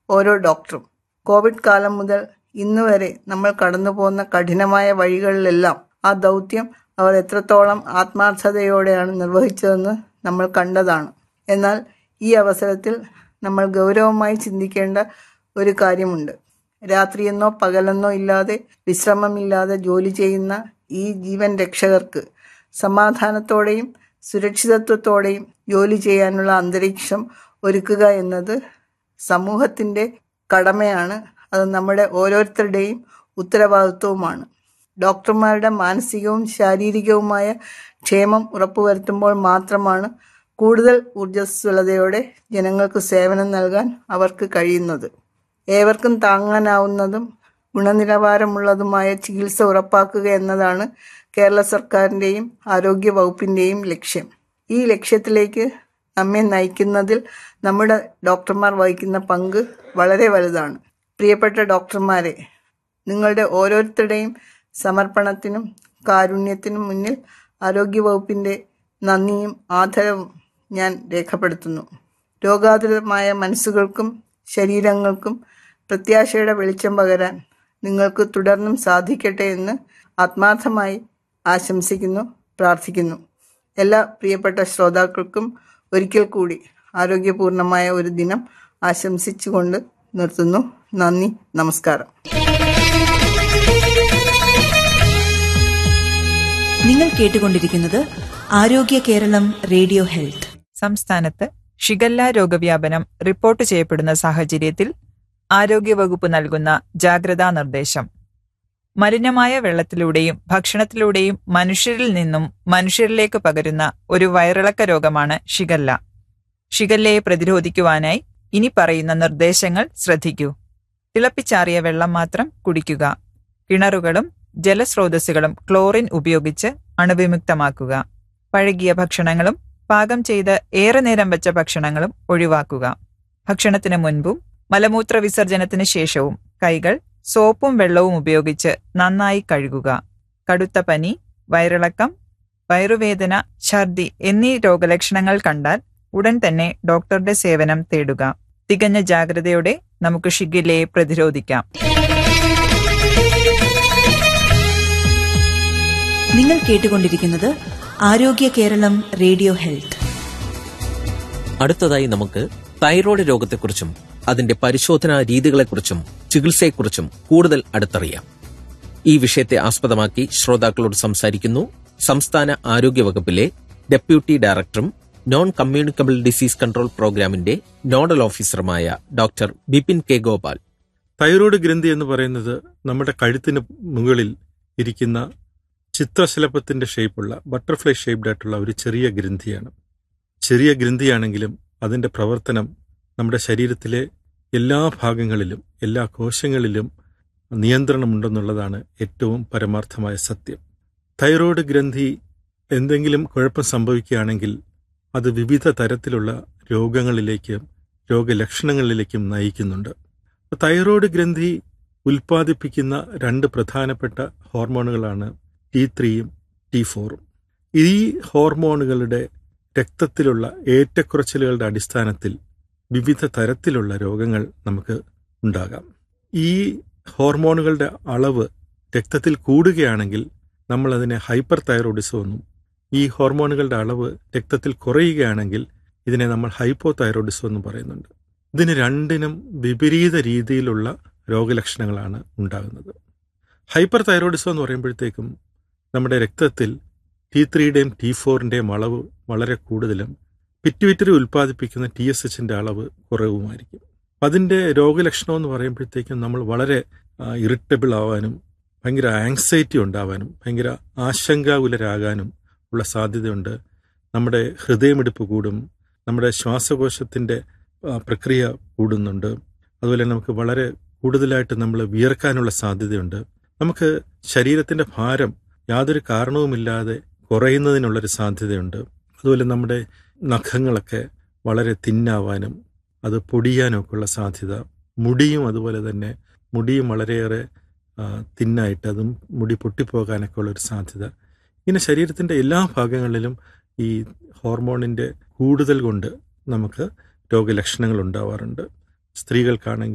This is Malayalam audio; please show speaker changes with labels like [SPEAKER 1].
[SPEAKER 1] ഓരോ ഡോക്ടറും കോവിഡ് കാലം മുതൽ ഇന്ന് വരെ നമ്മൾ കടന്നു പോകുന്ന കഠിനമായ വഴികളിലെല്ലാം ആ ദൗത്യം അവർ എത്രത്തോളം ആത്മാർത്ഥതയോടെയാണ് നിർവഹിച്ചതെന്ന് നമ്മൾ കണ്ടതാണ് എന്നാൽ ഈ അവസരത്തിൽ നമ്മൾ ഗൗരവമായി ചിന്തിക്കേണ്ട ഒരു കാര്യമുണ്ട് രാത്രിയെന്നോ പകലെന്നോ ഇല്ലാതെ വിശ്രമമില്ലാതെ ജോലി ചെയ്യുന്ന ഈ ജീവൻ രക്ഷകർക്ക് സമാധാനത്തോടെയും സുരക്ഷിതത്വത്തോടെയും ജോലി ചെയ്യാനുള്ള അന്തരീക്ഷം ഒരുക്കുക എന്നത് സമൂഹത്തിൻ്റെ കടമയാണ് അത് നമ്മുടെ ഓരോരുത്തരുടെയും ഉത്തരവാദിത്വവുമാണ് ഡോക്ടർമാരുടെ മാനസികവും ശാരീരികവുമായ ക്ഷേമം ഉറപ്പുവരുത്തുമ്പോൾ മാത്രമാണ് കൂടുതൽ ഊർജ്ജസ്വലതയോടെ ജനങ്ങൾക്ക് സേവനം നൽകാൻ അവർക്ക് കഴിയുന്നത് ഏവർക്കും താങ്ങാനാവുന്നതും ഗുണനിലവാരമുള്ളതുമായ ചികിത്സ ഉറപ്പാക്കുക എന്നതാണ് കേരള സർക്കാരിൻ്റെയും ആരോഗ്യ വകുപ്പിൻ്റെയും ലക്ഷ്യം ഈ ലക്ഷ്യത്തിലേക്ക് നമ്മെ നയിക്കുന്നതിൽ നമ്മുടെ ഡോക്ടർമാർ വഹിക്കുന്ന പങ്ക് വളരെ വലുതാണ് പ്രിയപ്പെട്ട ഡോക്ടർമാരെ നിങ്ങളുടെ ഓരോരുത്തരുടെയും സമർപ്പണത്തിനും കാരുണ്യത്തിനും മുന്നിൽ ആരോഗ്യവകുപ്പിൻ്റെ നന്ദിയും ആദരവും ഞാൻ രേഖപ്പെടുത്തുന്നു രോഗാതുരമായ മനസ്സുകൾക്കും ശരീരങ്ങൾക്കും പ്രത്യാശയുടെ വെളിച്ചം പകരാൻ നിങ്ങൾക്ക് തുടർന്നും സാധിക്കട്ടെ എന്ന് ആത്മാർത്ഥമായി ആശംസിക്കുന്നു പ്രാർത്ഥിക്കുന്നു എല്ലാ പ്രിയപ്പെട്ട ശ്രോതാക്കൾക്കും ഒരിക്കൽ കൂടി ആരോഗ്യപൂർണമായ ഒരു ദിനം ആശംസിച്ചുകൊണ്ട് നിർത്തുന്നു നന്ദി നമസ്കാരം
[SPEAKER 2] നിങ്ങൾ കേട്ടുകൊണ്ടിരിക്കുന്നത് ആരോഗ്യ കേരളം റേഡിയോ ഹെൽത്ത്
[SPEAKER 3] സംസ്ഥാനത്ത് ഷിഗല്ല രോഗവ്യാപനം റിപ്പോർട്ട് ചെയ്യപ്പെടുന്ന സാഹചര്യത്തിൽ ആരോഗ്യവകുപ്പ് നൽകുന്ന ജാഗ്രതാ നിർദ്ദേശം മലിനമായ വെള്ളത്തിലൂടെയും ഭക്ഷണത്തിലൂടെയും മനുഷ്യരിൽ നിന്നും മനുഷ്യരിലേക്ക് പകരുന്ന ഒരു വയറിളക്ക രോഗമാണ് ഷിഗല്ല ഷിഗല്ലയെ പ്രതിരോധിക്കുവാനായി ഇനി പറയുന്ന നിർദ്ദേശങ്ങൾ ശ്രദ്ധിക്കൂ തിളപ്പിച്ചാറിയ വെള്ളം മാത്രം കുടിക്കുക കിണറുകളും ജലസ്രോതസ്സുകളും ക്ലോറിൻ ഉപയോഗിച്ച് അണുവിമുക്തമാക്കുക പഴകിയ ഭക്ഷണങ്ങളും പാകം ചെയ്ത് ഏറെ നേരം വെച്ച ഭക്ഷണങ്ങളും ഒഴിവാക്കുക ഭക്ഷണത്തിന് മുൻപും മലമൂത്ര വിസർജനത്തിന് ശേഷവും കൈകൾ സോപ്പും വെള്ളവും ഉപയോഗിച്ച് നന്നായി കഴുകുക കടുത്ത പനി വയറിളക്കം വയറുവേദന ഛർദി എന്നീ രോഗലക്ഷണങ്ങൾ കണ്ടാൽ ഉടൻ തന്നെ ഡോക്ടറുടെ സേവനം തേടുക തികഞ്ഞ ജാഗ്രതയോടെ നമുക്ക് ഷിഗില്ലയെ പ്രതിരോധിക്കാം
[SPEAKER 2] നിങ്ങൾ കേട്ടുകൊണ്ടിരിക്കുന്നത് ആരോഗ്യ കേരളം റേഡിയോ ഹെൽത്ത്
[SPEAKER 4] അടുത്തതായി നമുക്ക് തൈറോയ്ഡ് രോഗത്തെക്കുറിച്ചും അതിന്റെ പരിശോധനാ രീതികളെക്കുറിച്ചും ചികിത്സയെക്കുറിച്ചും കൂടുതൽ അടുത്തറിയാം ഈ വിഷയത്തെ ആസ്പദമാക്കി ശ്രോതാക്കളോട് സംസാരിക്കുന്നു സംസ്ഥാന ആരോഗ്യ വകുപ്പിലെ ഡെപ്യൂട്ടി ഡയറക്ടറും നോൺ കമ്മ്യൂണിക്കബിൾ ഡിസീസ് കൺട്രോൾ പ്രോഗ്രാമിന്റെ നോഡൽ ഓഫീസറുമായ doctor Bipin K Gopal
[SPEAKER 5] thyroid ഗ്രന്ഥി എന്ന് പറയുന്നത് നമ്മുടെ കഴുത്തിന് മുകളിൽ ഇരിക്കുന്ന ചിത്രശലഭത്തിന്റെ ഷേപ്പുള്ള ബട്ടർഫ്ലൈ ഷേപ്ഡ് ആയിട്ടുള്ള ഒരു ചെറിയ ഗ്രന്ഥിയാണ് ചെറിയ ഗ്രന്ഥിയാണെങ്കിലും അതിന്റെ പ്രവർത്തനം നമ്മുടെ ശരീരത്തിലെ എല്ലാ ഭാഗങ്ങളിലും എല്ലാ കോശങ്ങളിലും നിയന്ത്രണമുണ്ടെന്നുള്ളതാണ് ഏറ്റവും പരമാർത്ഥമായ സത്യം തൈറോയ്ഡ് ഗ്രന്ഥി എന്തെങ്കിലും കുഴപ്പം സംഭവിക്കുകയാണെങ്കിൽ അത് വിവിധ തരത്തിലുള്ള രോഗങ്ങളിലേക്കും രോഗലക്ഷണങ്ങളിലേക്കും നയിക്കുന്നുണ്ട് തൈറോയ്ഡ് ഗ്രന്ഥി ഉൽപ്പാദിപ്പിക്കുന്ന രണ്ട് പ്രധാനപ്പെട്ട ഹോർമോണുകളാണ് ടി ത്രീയും ടി ഫോറും ഈ ഹോർമോണുകളുടെ രക്തത്തിലുള്ള ഏറ്റക്കുറച്ചിലുകളുടെ അടിസ്ഥാനത്തിൽ വിവിധ തരത്തിലുള്ള രോഗങ്ങൾ നമുക്ക് ഉണ്ടാകാം ഈ ഹോർമോണുകളുടെ അളവ് രക്തത്തിൽ കൂടുകയാണെങ്കിൽ നമ്മൾ അതിനെ ഹൈപ്പർ തൈറോയിഡിസം എന്നും ഈ ഹോർമോണുകളുടെ അളവ് രക്തത്തിൽ കുറയുകയാണെങ്കിൽ ഇതിനെ നമ്മൾ ഹൈപ്പോ തൈറോയിഡിസം എന്നും പറയുന്നുണ്ട് ഇതിന് രണ്ടിനും വിപരീത രീതിയിലുള്ള രോഗലക്ഷണങ്ങളാണ് ഉണ്ടാകുന്നത് ഹൈപ്പർ തൈറോയിഡിസം എന്ന് പറയുമ്പോഴത്തേക്കും നമ്മുടെ രക്തത്തിൽ ടി ത്രീയുടെയും ടി ഫോറിൻ്റെയും അളവ് വളരെ കൂടുതലും പിറ്റുവിറ്ററി ഉൽപ്പാദിപ്പിക്കുന്ന ടി എസ് എച്ചിൻ്റെ അളവ് കുറവുമായിരിക്കും അതിൻ്റെ രോഗലക്ഷണം എന്ന് പറയുമ്പോഴത്തേക്കും നമ്മൾ വളരെ ഇറിറ്റബിൾ ആവാനും ഭയങ്കര ആങ്സൈറ്റി ഉണ്ടാവാനും ഭയങ്കര ആശങ്കാകുലരാകാനും ഉള്ള സാധ്യതയുണ്ട് നമ്മുടെ ഹൃദയമിടിപ്പ് കൂടും നമ്മുടെ ശ്വാസകോശത്തിൻ്റെ പ്രക്രിയ കൂടുന്നുണ്ട് അതുപോലെ നമുക്ക് വളരെ കൂടുതലായിട്ട് നമ്മൾ വിയർക്കാനുള്ള സാധ്യതയുണ്ട് നമുക്ക് ശരീരത്തിൻ്റെ ഭാരം യാതൊരു കാരണവുമില്ലാതെ കുറയുന്നതിനുള്ളൊരു സാധ്യതയുണ്ട് അതുപോലെ നമ്മുടെ നഖങ്ങളൊക്കെ വളരെ തിന്നാവാനും അത് പൊടിയാനും ഉള്ള സാധ്യത മുടിയും അതുപോലെ തന്നെ മുടിയും വളരെയേറെ തിന്നായിട്ട് അതും മുടി പൊട്ടിപ്പോകാനൊക്കെ ഉള്ളൊരു സാധ്യത ഇങ്ങനെ ശരീരത്തിൻ്റെ എല്ലാ ഭാഗങ്ങളിലും ഈ ഹോർമോണിൻ്റെ കൂടുതൽ കൊണ്ട് നമുക്ക് രോഗലക്ഷണങ്ങൾ ഉണ്ടാവാറുണ്ട് സ്ത്രീകൾക്കാണെങ്കിൽ